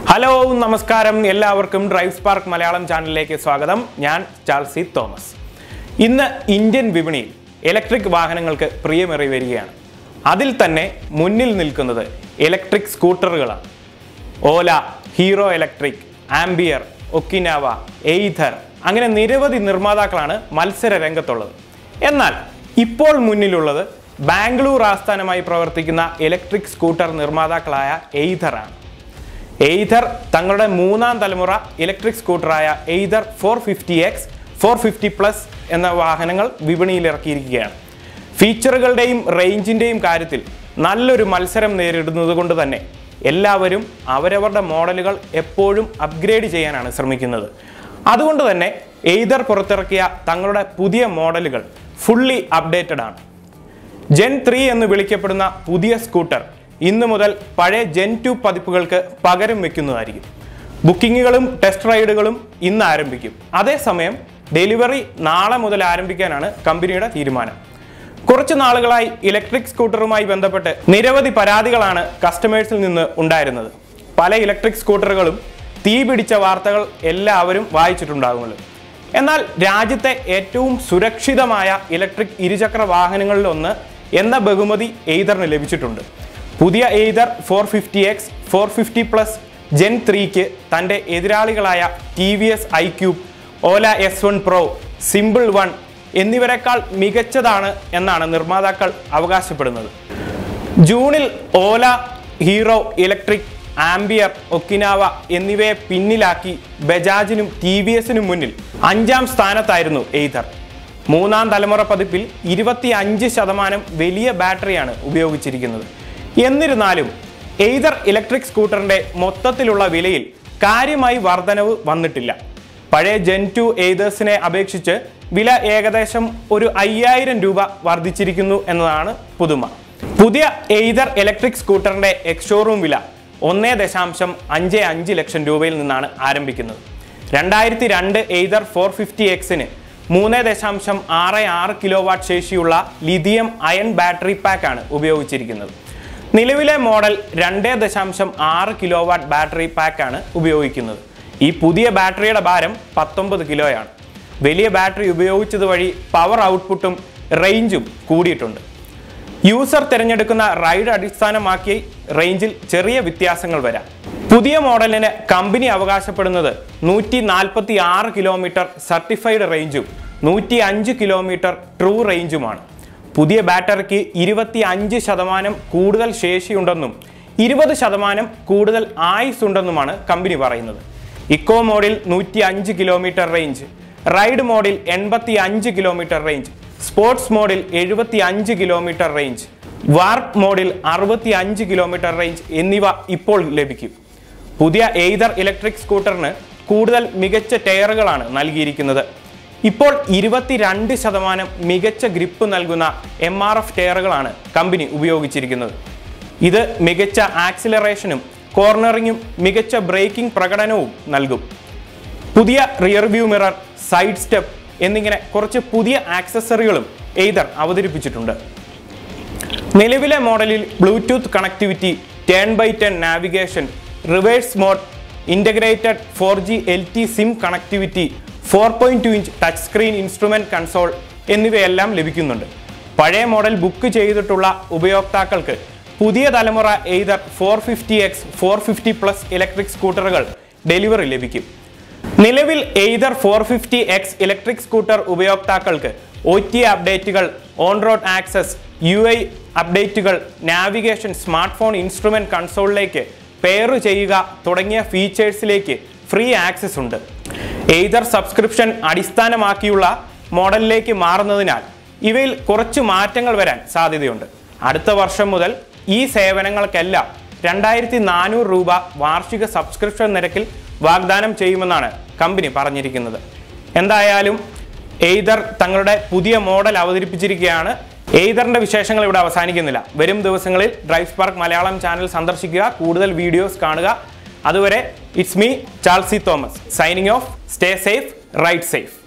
hello നമസ്കാരം എല്ലാവർക്കും drive spark Malayalam ചാനലിലേക്ക് സ്വാഗതം ഞാൻ ചാൾസി തോമസ് ഇന്ന് ഇന്ത്യൻ വിപണിയിൽ ഇലക്ട്രിക് വാഹനങ്ങൾക്ക് പ്രിയമേറി വരികയാണ് അതിൽ തന്നെ മുന്നിൽ നിൽക്കുന്നത് ഇലക്ട്രിക് സ്കൂട്ടറുകളാണ് Ola Hero electric Ampere Okinawa Ather അങ്ങനെ നിരവധി നിർമ്മാതാക്കളാണ് മത്സര രംഗത്തുള്ളത് എന്നാൽ ഇപ്പോൾ മുന്നിലുള്ളത് ബാംഗ്ലൂർ ആസ്ഥാനമായി പ്രവർത്തിക്കുന്ന ഇലക്ട്രിക് സ്കൂട്ടർ നിർമ്മാതാക്കളായ എയ്ഥറാണ് എയ്തർ തങ്ങളുടെ മൂന്നാം തലമുറ ഇലക്ട്രിക് സ്കൂട്ടറായ Ather four fifty X four fifty plus എന്ന വാഹനങ്ങൾ വിപണിയിൽ ഇറക്കിയിരിക്കുകയാണ് ഫീച്ചറുകളുടെയും റേഞ്ചിൻ്റെയും കാര്യത്തിൽ നല്ലൊരു മത്സരം നേരിടുന്നത് കൊണ്ട് തന്നെ എല്ലാവരും അവരവരുടെ മോഡലുകൾ എപ്പോഴും അപ്ഗ്രേഡ് ചെയ്യാനാണ് ശ്രമിക്കുന്നത് അതുകൊണ്ട് തന്നെ എയ്തർ പുറത്തിറക്കിയ തങ്ങളുടെ പുതിയ മോഡലുകൾ ഫുള്ളി അപ്ഡേറ്റഡ് ആണ് ജെൻ ത്രീ എന്ന് വിളിക്കപ്പെടുന്ന പുതിയ സ്കൂട്ടർ ഇന്ന് മുതൽ പഴയ ജെൻ ടു പതിപ്പുകൾക്ക് പകരം വെക്കുന്നതായിരിക്കും ബുക്കിങ്ങുകളും ടെസ്റ്റ് റൈഡുകളും ഇന്ന് ആരംഭിക്കും അതേസമയം ഡെലിവറി നാളെ മുതൽ ആരംഭിക്കാനാണ് കമ്പനിയുടെ തീരുമാനം കുറച്ച് നാളുകളായി ഇലക്ട്രിക് സ്കൂട്ടറുമായി ബന്ധപ്പെട്ട് നിരവധി പരാതികളാണ് കസ്റ്റമേഴ്സിൽ നിന്ന് ഉണ്ടായിരുന്നത് പല ഇലക്ട്രിക് സ്കൂട്ടറുകളും തീ പിടിച്ച വാർത്തകൾ എല്ലാവരും വായിച്ചിട്ടുണ്ടാകുമല്ലോ എന്നാൽ രാജ്യത്തെ ഏറ്റവും സുരക്ഷിതമായ ഇലക്ട്രിക് ഇരുചക്ര വാഹനങ്ങളിലൊന്ന് എന്ന ബഹുമതി എയ്തറിന് ലഭിച്ചിട്ടുണ്ട് പുതിയ Ather four fifty X four fifty plus Gen ത്രീക്ക് തൻ്റെ എതിരാളികളായ T V S I cube Ola S one pro simple one എന്നിവരെക്കാൾ മികച്ചതാണ് എന്നാണ് നിർമ്മാതാക്കൾ അവകാശപ്പെടുന്നത് ജൂണിൽ Ola Hero electric Ampere Okinawa എന്നിവയെ പിന്നിലാക്കി ബജാജിനും ടി വി എസിനും മുന്നിൽ അഞ്ചാം സ്ഥാനത്തായിരുന്നു എയ്തർ മൂന്നാം തലമുറ പതിപ്പിൽ ഇരുപത്തി അഞ്ച് ശതമാനം വലിയ ബാറ്ററിയാണ് ഉപയോഗിച്ചിരിക്കുന്നത് എന്നിരുന്നാലും എയ്തർ ഇലക്ട്രിക് സ്കൂട്ടറിന്റെ മൊത്തത്തിലുള്ള വിലയിൽ കാര്യമായി വർധനവ് വന്നിട്ടില്ല പഴയ ജെൻ ടു എയ്തേഴ്സിനെ അപേക്ഷിച്ച് വില ഏകദേശം ഒരു അയ്യായിരം രൂപ വർദ്ധിച്ചിരിക്കുന്നു എന്നതാണ് പുതുമ പുതിയ എയ്തർ ഇലക്ട്രിക് സ്കൂട്ടറിന്റെ എക്സ്ഷോറൂം വില ഒന്നേ ദശാംശം അഞ്ച് അഞ്ച് ലക്ഷം രൂപയിൽ നിന്നാണ് ആരംഭിക്കുന്നത് രണ്ടായിരത്തി രണ്ട് എയ്തർ ഫോർ ഫിഫ്റ്റി എക്സിന് മൂന്ന് ദശാംശം ആറ് ആറ് കിലോ വാട്ട് ശേഷിയുള്ള ലിഥിയം അയൺ ബാറ്ററി പാക്കാണ് ഉപയോഗിച്ചിരിക്കുന്നത് നിലവിലെ മോഡൽ രണ്ട് ദശാംശം ആറ് കിലോ വാട്ട് ബാറ്ററി പാക്കാണ് ഉപയോഗിക്കുന്നത് ഈ പുതിയ ബാറ്ററിയുടെ ഭാരം പത്തൊമ്പത് കിലോയാണ് വലിയ ബാറ്ററി ഉപയോഗിച്ചത് വഴി പവർ ഔട്ട്പുട്ടും റേഞ്ചും കൂടിയിട്ടുണ്ട് യൂസർ തിരഞ്ഞെടുക്കുന്ന റൈഡ് അടിസ്ഥാനമാക്കി റേഞ്ചിൽ ചെറിയ വ്യത്യാസങ്ങൾ വരാം പുതിയ മോഡലിന് കമ്പനി അവകാശപ്പെടുന്നത് നൂറ്റി നാൽപ്പത്തി ആറ് കിലോമീറ്റർ സർട്ടിഫൈഡ് റേഞ്ചും നൂറ്റി അഞ്ച് കിലോമീറ്റർ ട്രൂ റേഞ്ചുമാണ് പുതിയ ബാറ്ററിക്ക് ഇരുപത്തി അഞ്ച് ശതമാനം കൂടുതൽ ശേഷിയുണ്ടെന്നും ഇരുപത് ശതമാനം കൂടുതൽ ആയുസ് ഉണ്ടെന്നുമാണ് കമ്പനി പറയുന്നത് ഇക്കോ മോഡിൽ നൂറ്റി അഞ്ച് കിലോമീറ്റർ റേഞ്ച് റൈഡ് മോഡിൽ എൺപത്തി അഞ്ച് കിലോമീറ്റർ റേഞ്ച് സ്പോർട്സ് മോഡിൽ എഴുപത്തി അഞ്ച് കിലോമീറ്റർ റേഞ്ച് വാർപ്പ് മോഡിൽ അറുപത്തി അഞ്ച് കിലോമീറ്റർ റേഞ്ച് എന്നിവ ഇപ്പോൾ ലഭിക്കും പുതിയ എയ്തർ ഇലക്ട്രിക് സ്കൂട്ടറിന് കൂടുതൽ മികച്ച ടയറുകളാണ് നൽകിയിരിക്കുന്നത് ഇപ്പോൾ ഇരുപത്തിരണ്ട് ശതമാനം മികച്ച ഗ്രിപ്പ് നൽകുന്ന എം ആർ എഫ് ടയറുകളാണ് കമ്പനി ഉപയോഗിച്ചിരിക്കുന്നത് ഇത് മികച്ച ആക്സിലറേഷനും കോർണറിങ്ങും മികച്ച ബ്രേക്കിംഗ് പ്രകടനവും നൽകും പുതിയ rear view mirror side step എന്നിങ്ങനെ കുറച്ച് പുതിയ ആക്സസറികളും എയ്തർ അവതരിപ്പിച്ചിട്ടുണ്ട് നിലവിലെ മോഡലിൽ Bluetooth connectivity ten by ten navigation reverse mode integrated four G L T SIM connectivity four point two inch touch screen instrument console എന്നിവയെല്ലാം ലഭിക്കുന്നുണ്ട് പഴയ മോഡൽ ബുക്ക് ചെയ്തിട്ടുള്ള ഉപയോക്താക്കൾക്ക് പുതിയ തലമുറ Ather four fifty X four fifty plus electric സ്കൂട്ടറുകൾ delivery ലഭിക്കും നിലവിൽ Ather four fifty X electric scooter ഉപയോക്താക്കൾക്ക് ഒ ടി അപ്ഡേറ്റുകൾ on road access U I അപ്ഡേറ്റുകൾ നാവിഗേഷൻ സ്മാർട്ട് ഫോൺ ഇൻസ്ട്രുമെന്റ് കൺസോളിലേക്ക് പെയർ ചെയ്യുക തുടങ്ങിയ ഫീച്ചേഴ്സിലേക്ക് ഫ്രീ ആക്സസ് ഉണ്ട് എയ്തർ സബ്സ്ക്രിപ്ഷൻ അടിസ്ഥാനമാക്കിയുള്ള മോഡലിലേക്ക് മാറുന്നതിനാൽ ഇവയിൽ കുറച്ച് മാറ്റങ്ങൾ വരാൻ സാധ്യതയുണ്ട് അടുത്ത വർഷം മുതൽ ഈ സേവനങ്ങൾക്കെല്ലാം രണ്ടായിരത്തി നാനൂറ് രൂപ വാർഷിക സബ്സ്ക്രിപ്ഷൻ നിരക്കിൽ വാഗ്ദാനം ചെയ്യുമെന്നാണ് കമ്പനി പറഞ്ഞിരിക്കുന്നത് എന്തായാലും എയ്തർ തങ്ങളുടെ പുതിയ മോഡൽ അവതരിപ്പിച്ചിരിക്കുകയാണ് എയ്തറിന്റെ വിശേഷങ്ങൾ ഇവിടെ അവസാനിക്കുന്നില്ല വരും ദിവസങ്ങളിൽ ഡ്രൈവ് സ്പാർക്ക് മലയാളം ചാനൽ സന്ദർശിക്കുക കൂടുതൽ വീഡിയോസ് കാണുക അതുവരെ it's me Charlsy Thomas signing off stay safe right safe